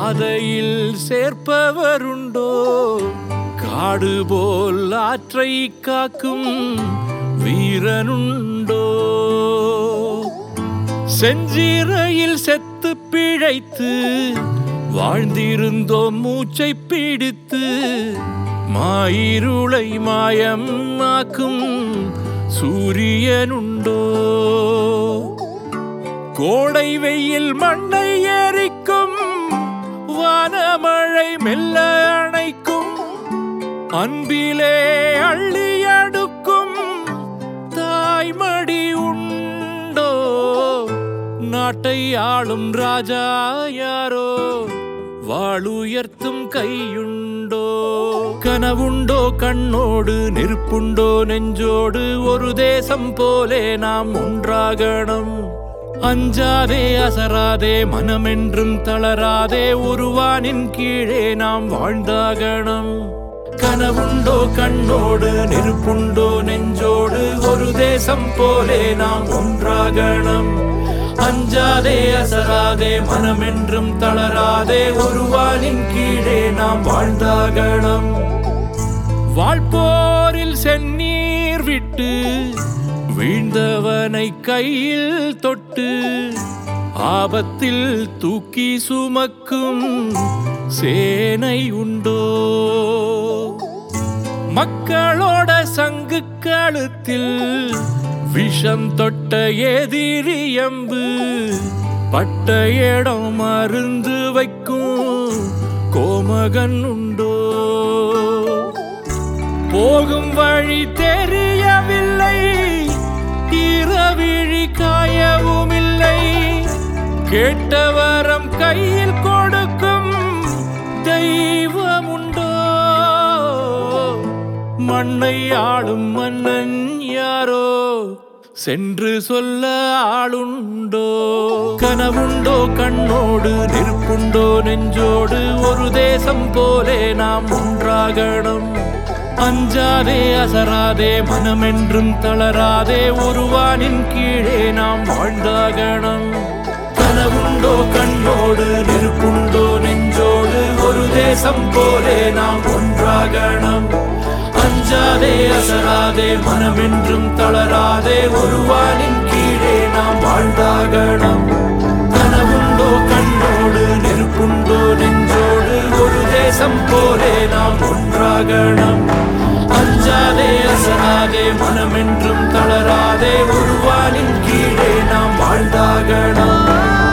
பாதையில் சேர்ப்பவருண்டோ காடு போல் ஆற்றை காக்கும் வீரனுண்டோ செஞ்சிறையில் செத்து பிழைத்து வாழ்ந்திருந்தோம் மூச்சை பிடித்து மாயிருளை மாயம் ஆக்கும் சூரியனுண்டோ கோடை வெயில் மண்ணை எரிக்கும் வானமழை மெல்ல அணைக்கும் அன்பிலே அள்ளி அடுக்கும் தாய்மடி உண்டோ நாட்டை ஆளும் ராஜா யாரோ வாளுயர்த்தும் கையுண்டோ கனவுண்டோ கண்ணோடு நெருப்புண்டோ நெஞ்சோடு ஒரு தேசம் போலே நாம் ஒன்றாகணும் அஞ்சாதே அசராதே மனமென்றும் தளராதே ஒருவானின் கீழே நாம் வாழ்ந்தாகணும் கனவுண்டோ கண்ணோடு நெருப்புண்டோ நெஞ்சோடு ஒரு தேசம் போலே நாம் ஒன்றாகணும் அஞ்சாதே அசராதே மனமென்றும் தளராதே ஒருவானின் கீழே நாம் வாழ்ந்தாகணும் வாழ்போரில் செந்நீர் விட்டு வீழ்ந்தவனை கையில் தொட்டு ஆபத்தில் தூக்கி சுமக்கும் சேனை உண்டோ மக்களோட சங்கு கழுத்தில் விஷம் தொட்ட எதிரியம்பு பட்ட இடம் மருந்து வைக்கும் கோமகன் உண்டோ போகும் வழி தெரியவில்லை இரவிழி காயவும் இல்லை கேட்டவரம் கையில் கொடுக்கும் தெய்வம் உண்டோ மண்ணை ஆளும் மன்னன் யாரோ சென்று சொல்ல ஆளுண்டோ கனவுண்டோ கண்ணோடு நெருப்புண்டோ நெஞ்சோடு ஒரு தேசம் போலே நாம் ஒன்றாகணும் அஞ்சாதே அசராதே மனமென்றும் தளராதே ஒருவானின் கீழே நாம் வாழ்ந்தாகணும் கனவுண்டோ கண்ணோடு நெருப்புண்டோ நெஞ்சோடு ஒரு தேசம் போலே நாம் ஒன்றாகணும் அஞ்சாதே அசராதே மனமென்றும் தளராதே ஒருவானின் கீழே நாம் வாழ்ந்தாகணும் கனவுண்டோ கண்ணோடு நெருப்புண்டோ நெஞ்சோடு ஒரு தேசம் போலே நாம் ஒன்றாகணும் அஞ்சாதே அசராதே மனமென்றும் தளராதே ஒருவானின் கீழே நாம் வாழ்ந்தாகணும்